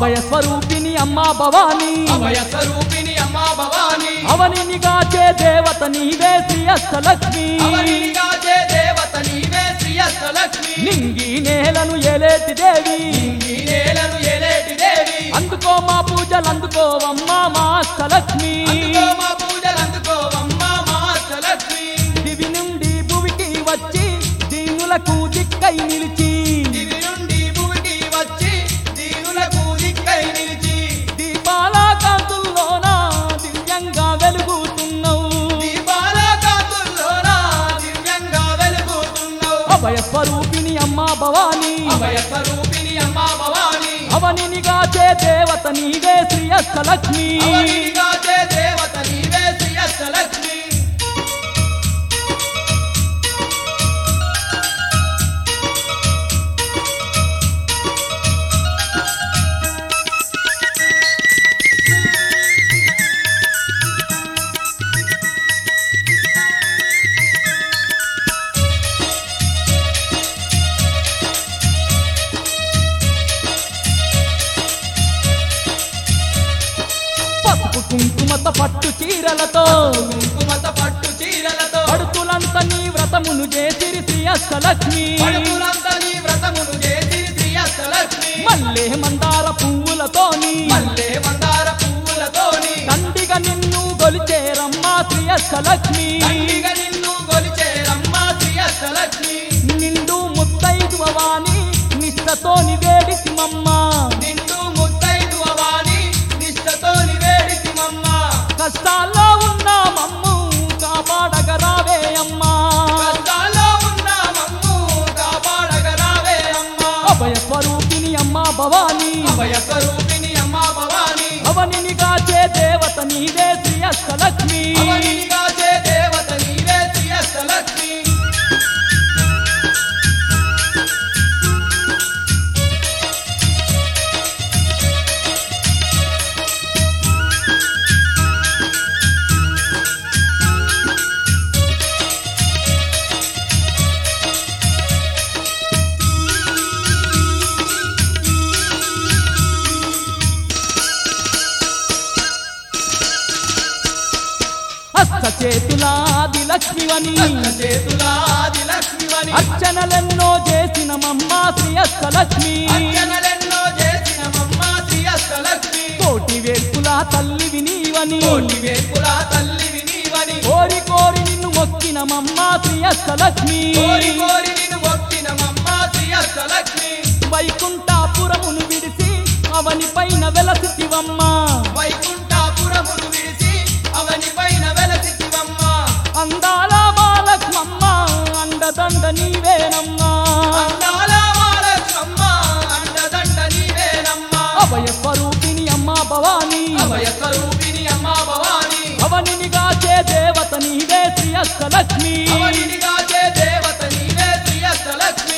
అభయ స్వరూపిణి అమ్మా భవానీ అభయ స్వరూపిణి అమ్మా భవాని అవనిని గాచే దేవత నీవే శ్రీ అష్టలక్ష్మి అవనిగా చే దేవత నీవే శ్రీ అష్టలక్ష్మి నింగి నేలను ఏలేటి దేవి ఈ నేలను ఏలేటి దేవి అందుకో మా పూజలు అందుకోవమ్మా మా అష్టలక్ష్మి అందుకో మా పూజలు అందుకోవమ్మా మా అష్టలక్ష్మి దివి నుండి భువికి వచ్చి దీనులకు దిక్కై నిలిచి దివి నుండి భూమికి వచ్చి దీనులకు దిక్కై నిలిచి దీపాల కాంతుల్లోన దివ్యంగా వెలుగుతున్నావు దీపాల కాంతుల్లోన దివ్యంగా వెలుగుతున్నావు అభయ స్వరూపిణి అమ్మా భవానీ అభయ స్వరూపిణి అమ్మా భవాని అవనిని గాచే దేవత నీవే శ్రీ అష్టలక్ష్మి అవనిగా చే దేవత నీవే శ్రీ అష్టలక్ష్మి పసుపు కుంకుమత పట్టు చీరలతో కుంకుమత పట్టు చీరలతో పడుతులంత నీ వ్రతమును చేసిరి శ్రీ అష్టలక్ష్మి పడుపులంతా నీ వ్రతమును చేసి శ్రీ అష్టలక్ష్మి మల్లె మందార పువ్వులతోని మల్లె మందార పువ్వులతోని దండిగా నిన్ను గొలిచేరమ్మా శ్రీ అష్టలక్ష్మి తండ్రిగా నిన్ను గొలిచేరమ్మ శ్రీ అష్టలక్ష్మి నిండు ముత్తైదు వాణి నిష్టతోని వేడిసిమమ్మ నిన్ను ముత్తైదు అవాని నిష్టతోని వేడిసిమమ్మ కష్టాల్లో ఉన్న మమ్ము కాపాడగరావే అమ్మా కష్టాల్లో ఉన్న మమ్ము కాపాడగరావే అమ్మ అభయ స్వరూపిణి అమ్మా భవానీ అభయ స్వరూపిణి అమ్మ భవాని అవనిని కాచే దేవత నీవే శ్రీ అష్టలక్ష్మి అవనిగా చే దేవత నీవే శ్రీ అష్టలక్ష్మి హస్త చేతులాది లక్ష్మివని అష్ట చేతులాది లక్ష్మివని అర్చనలెన్నో చేసిన మమ్మ శ్రీ అష్టలక్ష్మి అర్చనలెన్నో చేసిన మమ్మ శ్రీ అష్టలక్ష్మి కోటి వేల్పుల తల్లివి నీవని కోటి వేపుల తల్లివి నీవని కోరి కోరి నిన్ను మొక్కిన మమ్మ శ్రీ అష్టలక్ష్మి కోరి కోరి నిన్ను మొక్కిన మమ్మ శ్రీ అష్టలక్ష్మి వైకుంఠాపురమును విడిసి అవని పైన వెలసివమ్మ వైకుంఠాపురమును విడిచి అవని పైన వెలసివమ్మ అందాల బాలక్ష్మమ్మ అండదండ నీవేనమ్మా అందాల మాలక్ష్మమ్మ అండదండ నీవేనమ్మ అభయ స్వరూపిణి అమ్మా భవానీ అభయ స్వరూపిణి అమ్మ భవాని అవనిని గాచే దేవత నీవే శ్రీ అష్టలక్ష్మి అవనిగా చే దేవత నీవే శ్రీ అష్టలక్ష్మి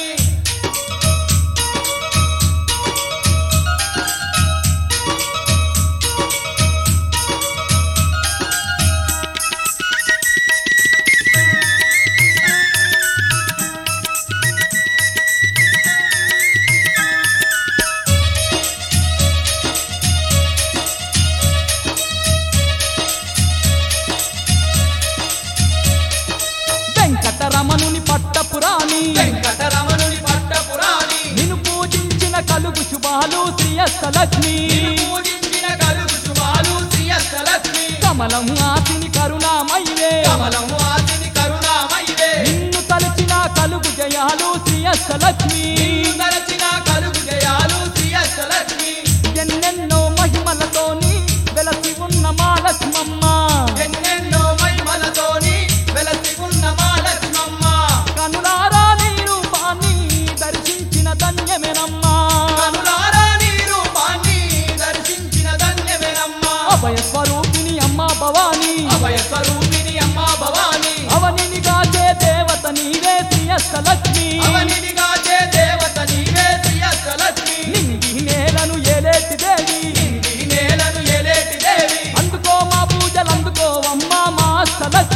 వెంకటరమణుని పట్టపురాణి వెంకటరమణుని పట్టపురాణి నిన్ను పూజించిన కలుగు శుభాలు శ్రీ అష్టలక్ష్మి పూజించిన కలుగు శుభాలు శ్రీ అష్టలక్ష్మి కమలం ఆసిని కరుణామయివే కమలం వాసిని కరుణామయివే నిన్ను తలచిన కలుగు జయాలు శ్రీ అష్టలక్ష్మి నిన్ను తలచిన కలుగు జయాలు శ్రీ అష్టలక్ష్మి ఎన్నెన్నో మహిమలతోని వెలసి ఉన్న మా లక్ష్మమ్మ ఎన్నెన్నో మహిమలతోని వెలసి ఉన్న మా లక్ష్మమ్మ కనులారా నీ రూపాన్ని దర్శించిన ధన్యమేనమ్మా కనులారా నీ రూపాన్ని దర్శించిన ధన్యమేనమ్మా అభయ స్వరూపిణి అమ్మా భవానీ అభయ స్వరూపిణి అమ్మ భవాని అవనిని గాచే దేవత నీవే శ్రీ అష్టలక్ష్మి అవనిగా చే దేవత నీవే శ్రీ అష్టలక్ష్మి నింగి నేలను ఏలేటి దేవి ఈ నేలను ఎలేటి దేవి అందుకో మా పూజలు అందుకోవమ్మా మా అష్టలక్ష్మి